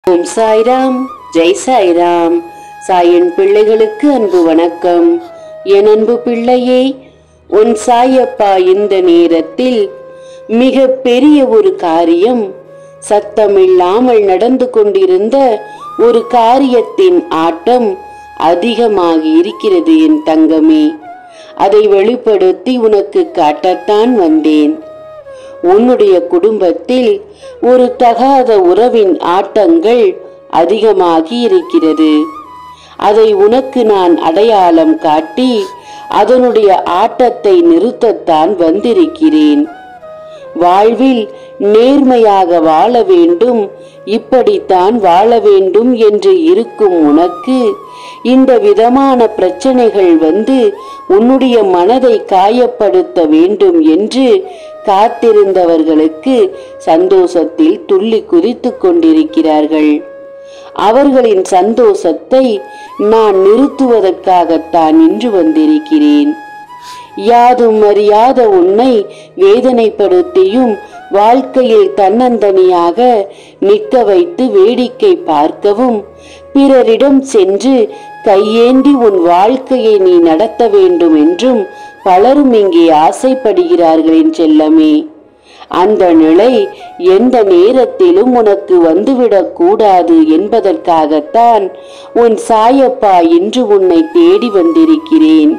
ஓம் சாய்ராம் ஜெய் சாய்ராம் சாயின் பிள்ளைகளுக்கு அன்பு வணக்கம் என் அன்பு பிள்ளையே உன் சாயப்பா இந்த நேரத்தில் மிக பெரிய ஒரு காரியம் சத்தமில்லாமல் நடந்து கொண்டிருந்த ஒரு காரியத்தின் ஆட்டம் அதிகமாகி இருக்கிறது என் தங்கமே அதை வெளிப்படுத்தி உனக்கு காட்டத்தான் வந்தேன் உன்னுடைய குடும்பத்தில் ஒரு தகாத உறவின் ஆட்டங்கள் அதிகமாகி இருக்கிறது அதை உனக்கு நான் அடையாளம் காட்டி அதனுடைய ஆட்டத்தை நிறுத்தத்தான் வந்திருக்கிறேன் வாழ்வில் நேர்மையாக வாழ வேண்டும் இப்படித்தான் வாழ வேண்டும் என்று இருக்கும் உனக்கு இந்த விதமான பிரச்சனைகள் வந்து உன்னுடைய மனதை காயப்படுத்த வேண்டும் என்று காத்திருந்தவர்களுக்கு சந்தோஷத்தில் துள்ளி குதித்துக் கொண்டிருக்கிறார்கள் அவர்களின் சந்தோஷத்தை நான் நிறுத்துவதற்காகத்தான் இன்று வந்திருக்கிறேன் யாதும் அறியாத உன்னை வேதனைப்படுத்தியும் வாழ்க்கையில் தன்னந்தனியாக நிற்க வைத்து வேடிக்கை பார்க்கவும் பிறரிடம் சென்று கையேந்தி உன் வாழ்க்கையை நீ நடத்த வேண்டும் என்றும் பலரும் இங்கே ஆசைப்படுகிறார்கள் என் செல்லமே அந்த நிலை எந்த நேரத்திலும் உனக்கு வந்துவிடக் கூடாது என்பதற்காகத்தான் உன் சாயப்பா இன்று உன்னை தேடி வந்திருக்கிறேன்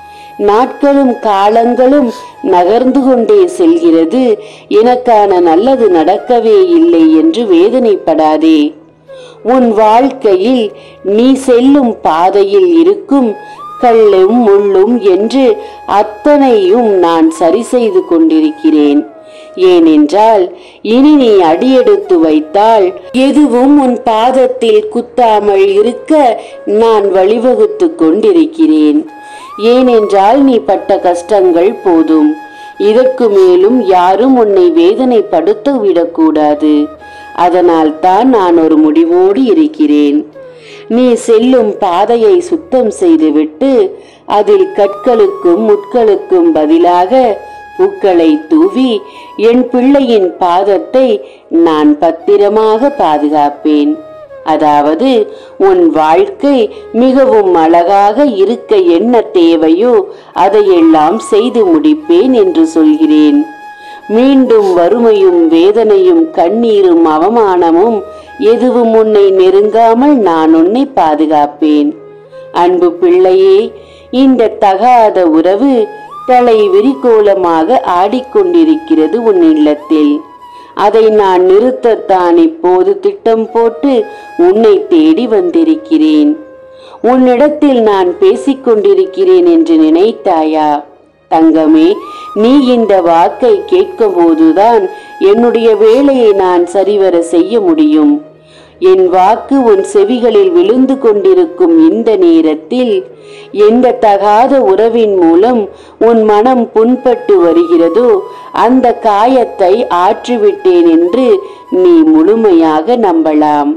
நாட்களும் காலங்களும் நகர்ந்து கொண்டே செல்கிறது எனக்கான நல்லது நடக்கவே இல்லை என்று வேதனைப்படாதே உன் வாழ்க்கையில் நீ செல்லும் பாதையில் இருக்கும் கல்லும் முள்ளும் என்று அத்தனையும் நான் சரி செய்து கொண்டிருக்கிறேன் ஏனென்றால் இனி நீ அடியெடுத்து வைத்தால் எதுவும் உன் பாதத்தில் குத்தாமல் இருக்க நான் வழிவகுத்து கொண்டிருக்கிறேன் ஏனென்றால் நீ பட்ட கஷ்டங்கள் போதும் இதற்கு மேலும் யாரும் உன்னை வேதனைப்படுத்த விடக்கூடாது அதனால் தான் நான் ஒரு முடிவோடு இருக்கிறேன் நீ செல்லும் பாதையை சுத்தம் செய்துவிட்டு அதில் கற்களுக்கும் முட்களுக்கும் பதிலாக பூக்களை தூவி என் பிள்ளையின் பாதத்தை நான் பத்திரமாக பாதுகாப்பேன் அதாவது உன் வாழ்க்கை மிகவும் அழகாக இருக்க என்ன தேவையோ அதையெல்லாம் செய்து முடிப்பேன் என்று சொல்கிறேன் மீண்டும் வறுமையும் வேதனையும் கண்ணீரும் அவமானமும் எதுவும் உன்னை நெருங்காமல் நான் உன்னை பாதுகாப்பேன் அன்பு பிள்ளையே இந்த தகாத உறவு தலை விரிகோலமாக ஆடிக்கொண்டிருக்கிறது உன் இல்லத்தில் அதை நான் நிறுத்தத்தான் இப்போது திட்டம் போட்டு உன்னை தேடி வந்திருக்கிறேன் உன்னிடத்தில் நான் பேசிக் கொண்டிருக்கிறேன் என்று நினைத்தாயா தங்கமே நீ இந்த வாக்கை கேட்கும் போதுதான் என்னுடைய வேலையை நான் சரிவர செய்ய முடியும் என் வாக்கு உன் செவிகளில் விழுந்து கொண்டிருக்கும் இந்த நேரத்தில் எந்த தகாத உறவின் மூலம் உன் மனம் புண்பட்டு வருகிறதோ அந்த காயத்தை ஆற்றிவிட்டேன் என்று நீ முழுமையாக நம்பலாம்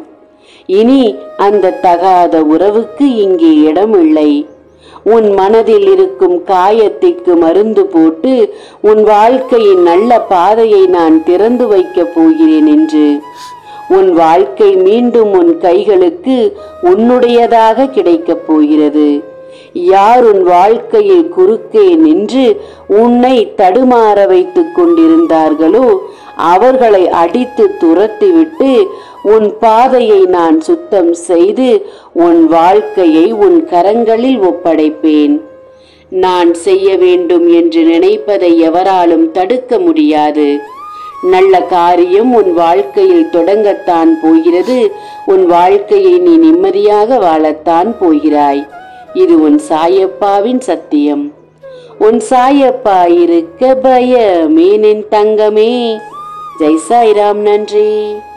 இனி அந்த தகாத உறவுக்கு இங்கே இடமில்லை உன் மனதில் இருக்கும் காயத்திற்கு மருந்து போட்டு உன் வாழ்க்கையின் நல்ல பாதையை நான் திறந்து வைக்கப் போகிறேன் என்று உன் வாழ்க்கை மீண்டும் உன் கைகளுக்கு உன்னுடையதாக கிடைக்கப் போகிறது யார் உன் வாழ்க்கையில் குறுக்கே நின்று உன்னை தடுமாற வைத்துக் கொண்டிருந்தார்களோ அவர்களை அடித்து துரத்திவிட்டு உன் பாதையை நான் சுத்தம் செய்து உன் வாழ்க்கையை உன் கரங்களில் ஒப்படைப்பேன் நான் செய்ய வேண்டும் என்று நினைப்பதை எவராலும் தடுக்க முடியாது நல்ல காரியம் உன் வாழ்க்கையில் தொடங்கத்தான் போகிறது உன் வாழ்க்கையை நீ நிம்மதியாக வாழத்தான் போகிறாய் இது உன் சாயப்பாவின் சத்தியம் உன் சாயப்பா இருக்க பயமேனின் தங்கமே ஜெய் சாய்ராம் நன்றி